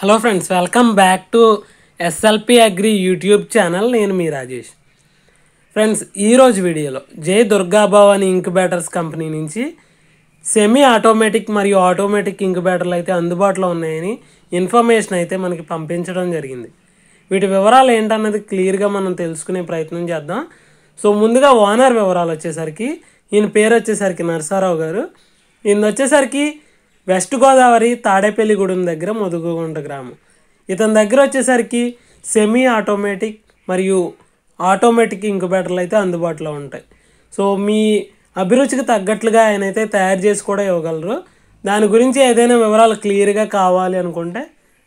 hello friends welcome back to SLP agri YouTube channel నేను మీ Rajesh friends ఈరోజు వీడియోలో జై దుర్గాభవాని ఇంక్యుబేటర్స్ కంపెనీ నుంచి సెమీ ఆటోమేటిక్ మరియు ఆటోమేటిక్ ఇంక్యుబేటర్లు అయితే అందుబాటులో ఉన్నాయని ఇన్ఫర్మేషన్ అయితే మనకి పంపించడం జరిగింది వీటి వివరాలు ఏంటన్నది క్లియర్గా మనం తెలుసుకునే ప్రయత్నం చేద్దాం సో ముందుగా ఓనర్ వివరాలు వచ్చేసరికి ఈయన పేరు వచ్చేసరికి నరసారావు గారు ఈయన వచ్చేసరికి వెస్ట్ గోదావరి తాడేపల్లిగూడెం దగ్గర ముదుగుగుంట గ్రామం ఇతని దగ్గర వచ్చేసరికి సెమీ ఆటోమేటిక్ మరియు ఆటోమేటిక్ ఇంక్యుబేటర్లు అయితే అందుబాటులో ఉంటాయి సో మీ అభిరుచికి తగ్గట్లుగా ఆయన అయితే తయారు చేసి కూడా ఇవ్వగలరు దాని గురించి ఏదైనా వివరాలు క్లియర్గా కావాలి అనుకుంటే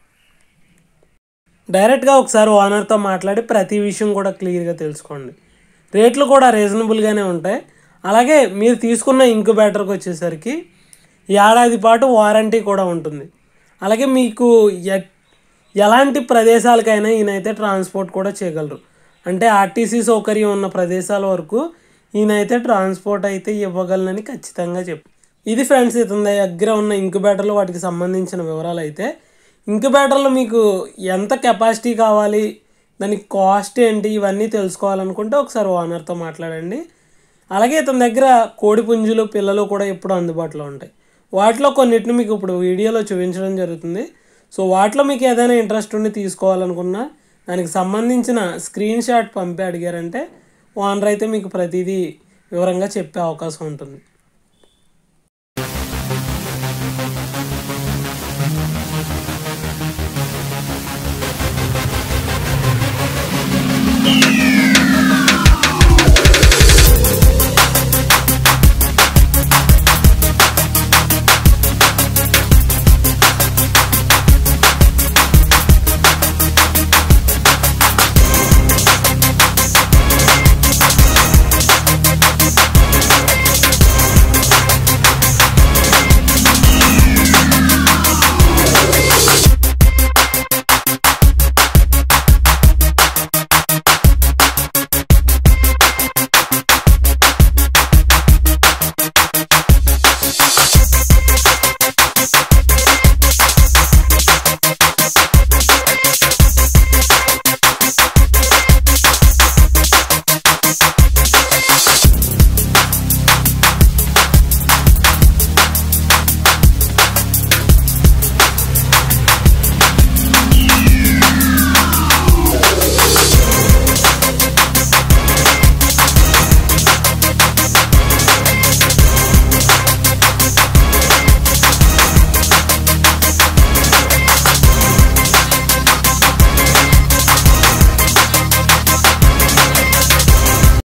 డైరెక్ట్గా ఒకసారి ఓనర్తో మాట్లాడి ప్రతి విషయం కూడా క్లియర్గా తెలుసుకోండి రేట్లు కూడా రీజనబుల్గానే ఉంటాయి అలాగే మీరు తీసుకున్న ఇంక్యుబేటర్కి వచ్చేసరికి ఏడాది పాటు వారంటీ కూడా ఉంటుంది అలాగే మీకు ఎ- ఎలాంటి ప్రదేశాలకైనా ఈయనైతే ట్రాన్స్పోర్ట్ కూడా చేయగలరు అంటే ఆర్టీసీ సౌకర్యం ఉన్న ప్రదేశాల వరకు ఈయనైతే ట్రాన్స్పోర్ట్ అయితే ఇవ్వగలనని ఖచ్చితంగా చెప్పు ఇది ఫ్రెండ్స్ ఇతని దగ్గర ఉన్న ఇంక్యుబేటర్లు వాటికి సంబంధించిన వివరాలు అయితే ఇంక్యుబేటర్లో మీకు ఎంత కెపాసిటీ కావాలి దానికి కాస్ట్ ఏంటి ఇవన్నీ తెలుసుకోవాలనుకుంటే ఒకసారి ఓనర్తో మాట్లాడండి అలాగే ఇతని దగ్గర కోడి పుంజులు పిల్లలు కూడా ఎప్పుడు అందుబాటులో ఉంటాయి వాటిలో కొన్నిటిని మీకు ఇప్పుడు వీడియోలో చూపించడం జరుగుతుంది సో వాటిలో మీకు ఏదైనా ఇంట్రెస్ట్ ఉండి తీసుకోవాలనుకున్నా దానికి సంబంధించిన స్క్రీన్ షాట్ పంపి అడిగారంటే ఓనర్ అయితే మీకు ప్రతిదీ వివరంగా చెప్పే అవకాశం ఉంటుంది